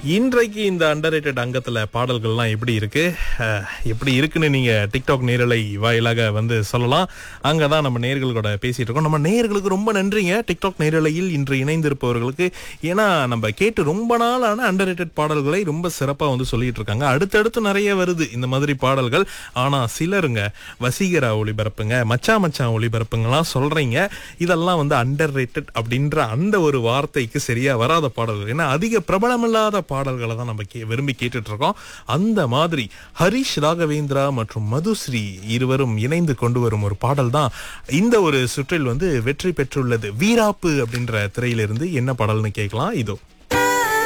இன்றைக்கு இந்த அண்டர் அங்கத்துல பாடல்கள்லாம் எப்படி இருக்கு அஹ், எப்படி இருக்குன்னு நீங்க டிக்டாக் நேரலை வாயிலாக வந்து சொல்லலாம் அங்கதான் நம்ம நேர்கள் கூட பேசிட்டு இருக்கோம் நம்ம நேர்களுக்கு ரொம்ப நன்றிங்க டிக்டாக் நேரலையில் இன்று இணைந்திருப்பவர்களுக்கு ஏன்னா நம்ம கேட்டு ரொம்ப நாளான அண்டர் பாடல்களை ரொம்ப சிறப்பா வந்து சொல்லிட்டு இருக்காங்க அடுத்தடுத்து நிறைய வருது இந்த மாதிரி பாடல்கள் ஆனா சிலருங்க வசீகரா ஒளிபரப்புங்க மச்சா மச்சான் ஒளிபரப்புங்கலாம் சொல்றீங்க இதெல்லாம் வந்து அண்டர் அப்படின்ற அந்த ஒரு வார்த்தைக்கு சரியா வராத பாடல்கள் ஏன்னா அதிக பிரபலமில்லாத பாடல்களை தான் நம்ம கே விரும்பி கேட்டுட்டு இருக்கோம் அந்த மாதிரி ஹரிஷ் ராகவேந்திரா மற்றும் மதுஸ்ரீ இருவரும் இணைந்து கொண்டு வரும் ஒரு பாடல் தான் இந்த ஒரு சுற்றில் வந்து வெற்றி பெற்றுள்ளது வீராப்பு அப்படின்ற திரையிலிருந்து என்ன பாடல்னு கேட்கலாம் இதோ